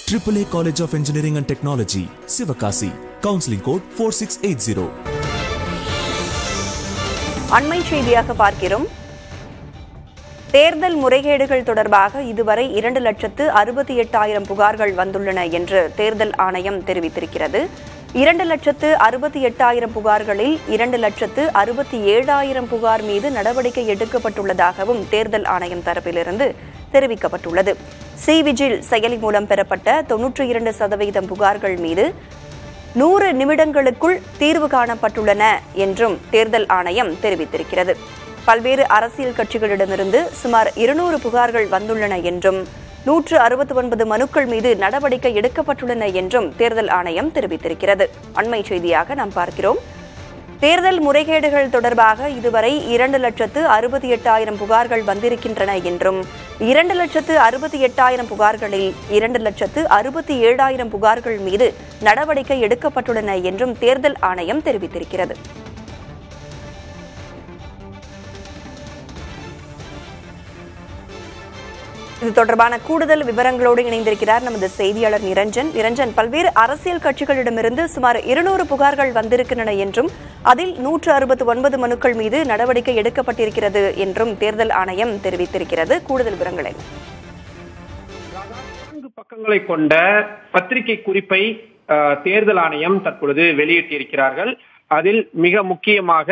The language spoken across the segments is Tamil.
AAA College of Engineering and Technology, Sivakasi. Counseling code 4680. அண்மை செய்தியாக பார்க்கிறோம் தேர்தல் முறைகேடுகள் தொடர்பாக இதுவரை இரண்டு லட்சத்து அறுபத்தி எட்டாயிரம் புகார்கள் வந்துள்ளன என்று தேர்தல் ஆணையம் தெரிவித்திருக்கிறது இரண்டு லட்சத்து அறுபத்தி எட்டாயிரம் புகார்களில் இரண்டு லட்சத்து அறுபத்தி ஏழாயிரம் புகார் மீது நடவடிக்கை எடுக்கப்பட்டுள்ளதாகவும் தேர்தல் ஆணையம் தரப்பிலிருந்து தெரிவிக்கப்பட்டுள்ளது சி விஜில் செயலி மூலம் பெறப்பட்ட தொன்னூற்றி இரண்டு சதவீதம் புகார்கள் மீது நூறு நிமிடங்களுக்குள் தீர்வு காணப்பட்டுள்ளன என்றும் தேர்தல் ஆணையம் தெரிவித்திருக்கிறது பல்வேறு அரசியல் கட்சிகளிடமிருந்து சுமார் இருநூறு புகார்கள் வந்துள்ளன என்றும் நூற்று அறுபத்தி ஒன்பது மனுக்கள் மீது நடவடிக்கை எடுக்கப்பட்டுள்ளன என்றும் தேர்தல் ஆணையம் தெரிவித்திருக்கிறது அண்மை செய்தியாக நாம் பார்க்கிறோம் தேர்தல் முறைகேடுகள் தொடர்பாக இதுவரை இரண்டு லட்சத்து அறுபத்தி எட்டாயிரம் புகார்கள் வந்திருக்கின்றன என்றும் இரண்டு லட்சத்து அறுபத்தி எட்டாயிரம் புகார்களில் இரண்டு லட்சத்து அறுபத்தி ஏழாயிரம் புகார்கள் மீது நடவடிக்கை எடுக்கப்பட்டுள்ளன என்றும் தேர்தல் ஆணையம் தெரிவித்திருக்கிறது இது தொடர்பான கூடுதல் விவரங்களோடு இணைந்திருக்கிறார் நமது செய்தியாளர் நிரஞ்சன் நிரஞ்சன் பல்வேறு அரசியல் கட்சிகளிடமிருந்து சுமார் இருநூறு புகார்கள் வந்திருக்கின்றன என்றும் அதில் நூற்று அறுபத்தி ஒன்பது மனுக்கள் மீது நடவடிக்கை எடுக்கப்பட்டிருக்கிறது என்றும் தேர்தல் ஆணையம் தெரிவித்திருக்கிறது கூடுதல் விவரங்கள் என்ன நான்கு பக்கங்களை கொண்ட பத்திரிகை குறிப்பை அஹ், தேர்தல் ஆணையம் தற்பொழுது வெளியிட்டிருக்கிறார்கள் அதில் மிக முக்கியமாக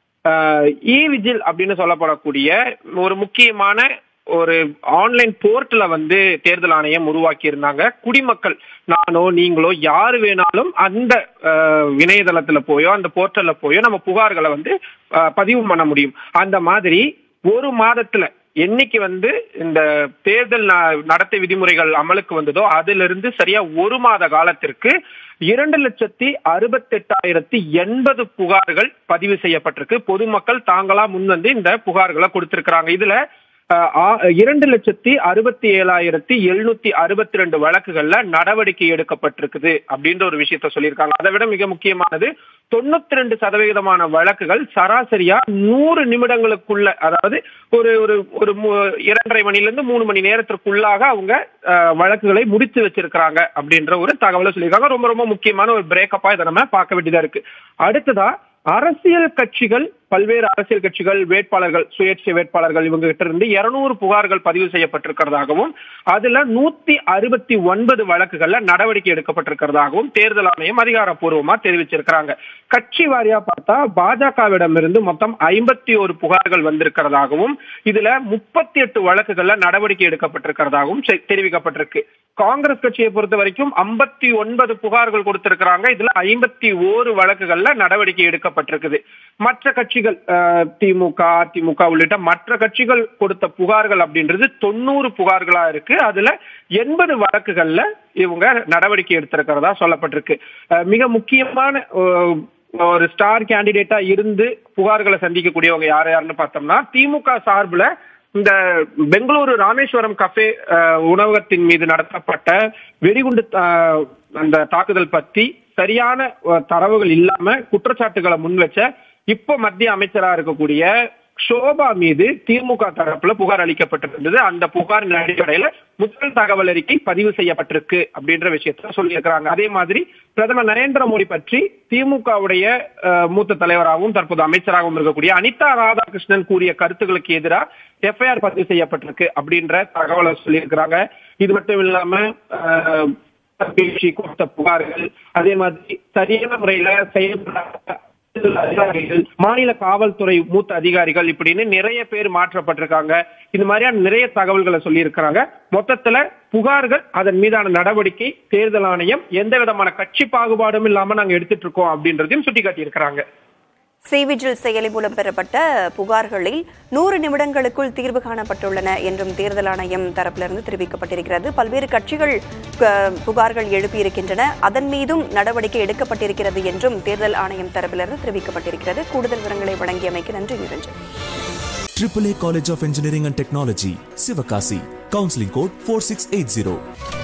இ விஜில் அப்படின்னு சொல்லப்படக்கூடிய ஒரு முக்கியமான ஒரு ஆன்லைன் போர்ட்டல வந்து தேர்தல் ஆணையம் உருவாக்கி இருந்தாங்க குடிமக்கள் நானோ நீங்களோ யாரு வேணாலும் அந்த அஹ், இணையதளத்துல போயோ அந்த போர்ட்டல்ல போயோ நம்ம புகார்களை வந்து அஹ், பதிவு பண்ண முடியும் அந்த மாதிரி ஒரு மாதத்துல என்னைக்கு வந்து இந்த தேர்தல் ந- நடத்தை விதிமுறைகள் அமலுக்கு வந்ததோ அதிலிருந்து சரியா ஒரு மாத காலத்திற்கு இரண்டு லட்சத்தி அறுபத்தெட்டாயிரத்தி எண்பது புகார்கள் பதிவு செய்யப்பட்டிருக்கு பொதுமக்கள் தாங்களா முன்வந்து இந்த புகார்களை கொடுத்திருக்கிறாங்க இதுல அஹ், ஆ- இரண்டு லட்சத்தி அறுபத்தி ஏழாயிரத்தி எழுநூத்தி அறுபத்தி ரெண்டு வழக்குகள்ல நடவடிக்கை எடுக்கப்பட்டிருக்குது அப்படின்ற ஒரு விஷயத்த சொல்லியிருக்காங்க அதை விட மிக முக்கியமானது தொண்ணூத்தி ரெண்டு சதவிகிதமான வழக்குகள் சராசரியா நூறு நிமிடங்களுக்குள்ள அதாவது ஒரு ஒரு ஒரு மு- இரண்டரை மணில இருந்து மூணு மணி நேரத்திற்குள்ளாக அவங்க அஹ், வழக்குகளை முடித்து வச்சிருக்கிறாங்க அப்படின்ற ஒரு தகவலை சொல்லியிருக்காங்க ரொம்ப ரொம்ப முக்கியமான ஒரு பிரேக்கப்பா இதை நம்ம பார்க்க வேண்டியதா இருக்கு அடுத்ததா அரசியல் கட்சிகள் பல்வேறு அரசியல் கட்சிகள் வேட்பாளர்கள் சுயேட்சை வேட்பாளர்கள் இவங்க கிட்ட இருந்து இருநூறு புகார்கள் பதிவு செய்யப்பட்டிருக்கிறதாகவும் அதுல நூத்தி அறுபத்தி ஒன்பது வழக்குகள்ல நடவடிக்கை எடுக்கப்பட்டிருக்கிறதாகவும் தேர்தல் ஆணையம் அதிகாரப்பூர்வமா தெரிவிச்சிருக்கிறாங்க கட்சி வாரியா பார்த்தா பாஜகவிடம் இருந்து மொத்தம் ஐம்பத்தி ஒரு புகார்கள் வந்திருக்கிறதாகவும் இதுல முப்பத்தி எட்டு வழக்குகள்ல நடவடிக்கை எடுக்கப்பட்டிருக்கிறதாகவும் செ- தெரிவிக்கப்பட்டிருக்கு காங்கிரஸ் கட்சியை பொறுத்த வரைக்கும் ஐம்பத்தி ஒன்பது புகார்கள் கொடுத்திருக்கிறாங்க இதுல ஐம்பத்தி ஓரு வழக்குகள்ல நடவடிக்கை எடுக்கப்பட்டிருக்குது மற்ற கட்சிகள் அஹ், திமுக அதிமுக உள்ளிட்ட மற்ற கட்சிகள் கொடுத்த புகார்கள் அப்படின்றது தொண்ணூறு புகார்களா இருக்கு அதுல எண்பது வழக்குகள்ல இவங்க நடவடிக்கை எடுத்திருக்கிறதா சொல்லப்பட்டிருக்கு அஹ், மிக முக்கியமான அஹ், ஒரு ஸ்டார் கேண்டிடேட்டா இருந்து புகார்களை சந்திக்கக்கூடியவங்க யார் யாருன்னு பார்த்தோம்னா திமுக சார்புல இந்த பெங்களூரு ராமேஸ்வரம் கஃபே அஹ், உணவகத்தின் மீது நடத்தப்பட்ட வெடிகுண்டு அஹ், அந்த தாக்குதல் பத்தி சரியான அஹ், தரவுகள் இல்லாம குற்றச்சாட்டுகளை முன்வச்ச இப்போ மத்திய அமைச்சரா இருக்கக்கூடிய ஷோபா மீது திமுக தரப்புல புகார் அளிக்கப்பட்டிருந்தது அந்த புகாரின் அடிப்படையில முதல் தகவல் அறிக்கை பதிவு செய்யப்பட்டிருக்கு அப்படின்ற விஷயத்த சொல்லியிருக்கிறாங்க அதே மாதிரி பிரதமர் நரேந்திர மோடி பற்றி திமுகவுடைய அஹ், மூத்த தலைவராகவும் தற்போது அமைச்சராகவும் இருக்கக்கூடிய அனிதா ராதாகிருஷ்ணன் கூறிய கருத்துக்களுக்கு எதிராக எஃப்ஐஆர் பதிவு செய்யப்பட்டிருக்கு அப்படின்ற தகவலை சொல்லியிருக்கிறாங்க இது மட்டும் இல்லாம அஹ், தொலைபேசி கொடுத்த புகார்கள் அதே மாதிரி சரியான முறையில செயல்படாத அதிகாரிகள் மாநில காவல்துறை மூத்த அதிகாரிகள் இப்படின்னு நிறைய பேர் மாற்றப்பட்டிருக்காங்க இந்த மாதிரியான நிறைய தகவல்களை சொல்லி இருக்கிறாங்க மொத்தத்துல புகார்கள் அதன் மீதான நடவடிக்கை தேர்தல் ஆணையம் எந்த விதமான கட்சி பாகுபாடும் இல்லாம நாங்க எடுத்துட்டு இருக்கோம் அப்படின்றதையும் சுட்டிக்காட்டி இருக்கிறாங்க சிவிஜில் செயலி மூலம் பெறப்பட்ட புகார்களில் நூறு நிமிடங்களுக்குள் தீர்வு காணப்பட்டுள்ளன என்றும் தேர்தல் ஆணையம் தரப்பிலிருந்து தெரிவிக்கப்பட்டிருக்கிறது பல்வேறு கட்சிகள் அஹ், புகார்கள் எழுப்பியிருக்கின்றன அதன் மீதும் நடவடிக்கை எடுக்கப்பட்டிருக்கிறது என்றும் தேர்தல் ஆணையம் தரப்பிலிருந்து தெரிவிக்கப்பட்டிருக்கிறது கூடுதல் விவரங்களை வழங்கியமைக்கு நன்றி Niranjan AAA College of Engineering and Technology, Sivakasi. Counseling code 4680.